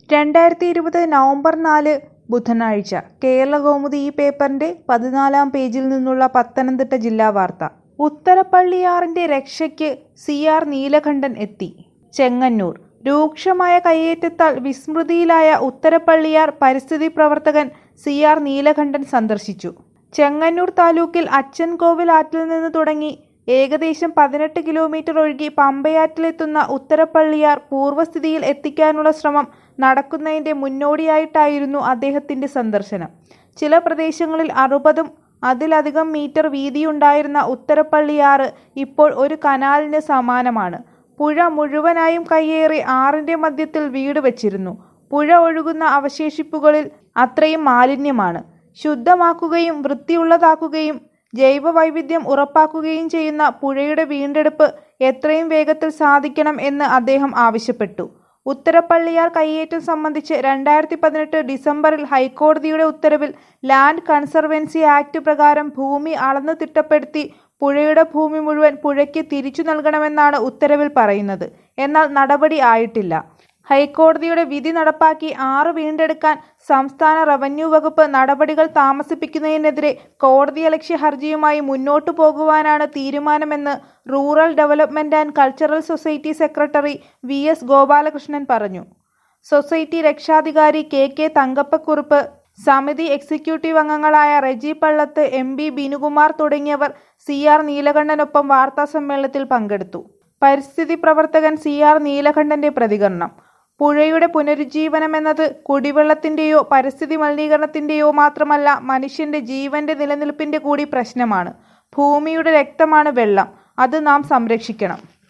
രണ്ടായിരത്തി ഇരുപത് നവംബർ നാല് ബുധനാഴ്ച കേരളകൗമുദി ഈ പേപ്പറിന്റെ പതിനാലാം പേജിൽ നിന്നുള്ള പത്തനംതിട്ട ജില്ലാ വാർത്ത ഉത്തരപ്പള്ളിയാറിന്റെ രക്ഷയ്ക്ക് സി ആർ നീലകണ്ഠൻ എത്തി ചെങ്ങന്നൂർ രൂക്ഷമായ കയ്യേറ്റത്താൽ വിസ്മൃതിയിലായ ഉത്തരപ്പള്ളിയാർ പരിസ്ഥിതി പ്രവർത്തകൻ സി ആർ നീലകണ്ഠൻ സന്ദർശിച്ചു ചെങ്ങന്നൂർ താലൂക്കിൽ അച്ചൻകോവിൽ ആറ്റിൽ നിന്ന് തുടങ്ങി ഏകദേശം പതിനെട്ട് കിലോമീറ്റർ ഒഴുകി പമ്പയാറ്റിലെത്തുന്ന ഉത്തരപ്പള്ളിയാർ പൂർവ്വസ്ഥിതിയിൽ എത്തിക്കാനുള്ള ശ്രമം നടക്കുന്നതിന്റെ മുന്നോടിയായിട്ടായിരുന്നു അദ്ദേഹത്തിന്റെ സന്ദർശനം ചില പ്രദേശങ്ങളിൽ അറുപതും അതിലധികം മീറ്റർ വീതിയുണ്ടായിരുന്ന ഉത്തരപ്പള്ളിയാറ് ഇപ്പോൾ ഒരു കനാലിന് സമാനമാണ് പുഴ മുഴുവനായും കയ്യേറി ആറിന്റെ മധ്യത്തിൽ വീട് വച്ചിരുന്നു പുഴ ഒഴുകുന്ന അവശേഷിപ്പുകളിൽ അത്രയും മാലിന്യമാണ് ശുദ്ധമാക്കുകയും വൃത്തിയുള്ളതാക്കുകയും ജൈവവൈവിധ്യം ഉറപ്പാക്കുകയും ചെയ്യുന്ന പുഴയുടെ വീണ്ടെടുപ്പ് എത്രയും വേഗത്തിൽ സാധിക്കണം എന്ന് അദ്ദേഹം ആവശ്യപ്പെട്ടു ഉത്തരപ്പള്ളിയാർ കയ്യേറ്റം സംബന്ധിച്ച് രണ്ടായിരത്തി പതിനെട്ട് ഡിസംബറിൽ ഹൈക്കോടതിയുടെ ഉത്തരവിൽ ലാൻഡ് കൺസർവൻസി ആക്ട് പ്രകാരം ഭൂമി അളന്നു തിട്ടപ്പെടുത്തി പുഴയുടെ ഭൂമി മുഴുവൻ പുഴയ്ക്ക് തിരിച്ചു നൽകണമെന്നാണ് ഉത്തരവിൽ പറയുന്നത് എന്നാൽ നടപടി ആയിട്ടില്ല ഹൈക്കോടതിയുടെ വിധി നടപ്പാക്കി ആറ് വീണ്ടെടുക്കാൻ സംസ്ഥാന റവന്യൂ വകുപ്പ് നടപടികൾ താമസിപ്പിക്കുന്നതിനെതിരെ കോടതിയലക്ഷ്യ ഹർജിയുമായി മുന്നോട്ടു പോകുവാനാണ് തീരുമാനമെന്ന് rural development and cultural society secretary V S Gopalakrishnan പറഞ്ഞു സൊസൈറ്റി രക്ഷാധികാരി കെ കെ തങ്കപ്പക്കുറുപ്പ് സമിതി എക്സിക്യൂട്ടീവ് അംഗങ്ങളായ റെജി പള്ളത്ത് എം ബി ബിനുകുമാർ തുടങ്ങിയവർ സി ആർ നീലകണ്ഠനൊപ്പം വാർത്താസമ്മേളനത്തിൽ പങ്കെടുത്തു പരിസ്ഥിതി പ്രവർത്തകൻ സി ആർ നീലകണ്ഠന്റെ പ്രതികരണം പുഴയുടെ പുനരുജ്ജീവനമെന്നത് കുടിവെള്ളത്തിന്റെയോ പരിസ്ഥിതി മലിനീകരണത്തിന്റെയോ മാത്രമല്ല മനുഷ്യന്റെ ജീവന്റെ നിലനിൽപ്പിന്റെ കൂടി പ്രശ്നമാണ് ഭൂമിയുടെ രക്തമാണ് വെള്ളം അത് നാം സംരക്ഷിക്കണം